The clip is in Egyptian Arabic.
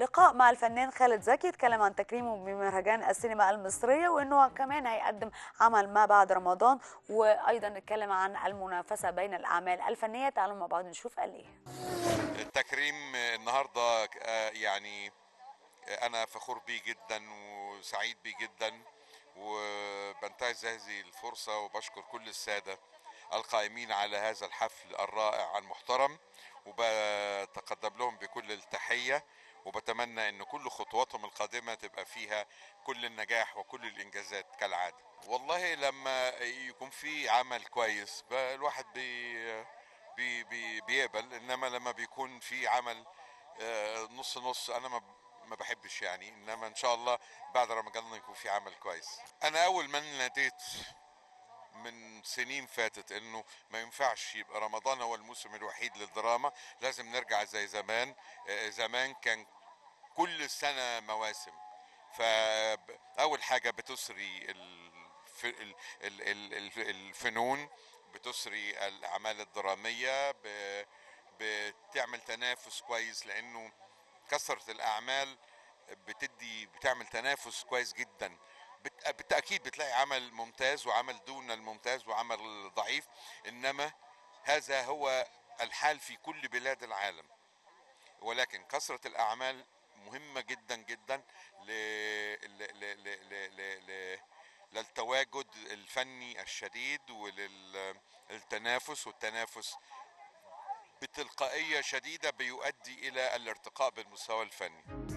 لقاء مع الفنان خالد زكي يتكلم عن تكريمه بمهرجان السينما المصريه وانه كمان هيقدم عمل ما بعد رمضان وايضا نتكلم عن المنافسه بين الاعمال الفنيه تعالوا مع بعض نشوف قال ايه التكريم النهارده آه، يعني انا فخور بيه جدا وسعيد بيه جدا وبنتهز هذه الفرصه وبشكر كل الساده القائمين على هذا الحفل الرائع المحترم وبتقدم لهم بكل التحيه وبتمنى ان كل خطواتهم القادمه تبقى فيها كل النجاح وكل الانجازات كالعاده والله لما يكون في عمل كويس بقى الواحد بي بي بي بيقبل انما لما بيكون في عمل آه، نص نص انا ما ما بحبش يعني انما ان شاء الله بعد رمضان يكون في عمل كويس انا اول ما ناديت من سنين فاتت انه ما ينفعش يبقى رمضان هو الموسم الوحيد للدراما لازم نرجع زي زمان آه، زمان كان كل سنة مواسم فأول حاجة بتسري الف... ال- ال- ال- الف- الفنون بتسري الأعمال الدرامية ب... بتعمل تنافس كويس لأنه كثرة الأعمال بتدي بتعمل تنافس كويس جدا بت- بالتأكيد بتلاقي عمل ممتاز وعمل دون الممتاز وعمل ضعيف إنما هذا هو الحال في كل بلاد العالم ولكن كثرة الأعمال مهمة جدا جدا ل... ل... ل... ل... ل... ل... ل... للتواجد الفني الشديد وللتنافس والتنافس بتلقائية شديدة بيؤدي إلى الارتقاء بالمستوى الفني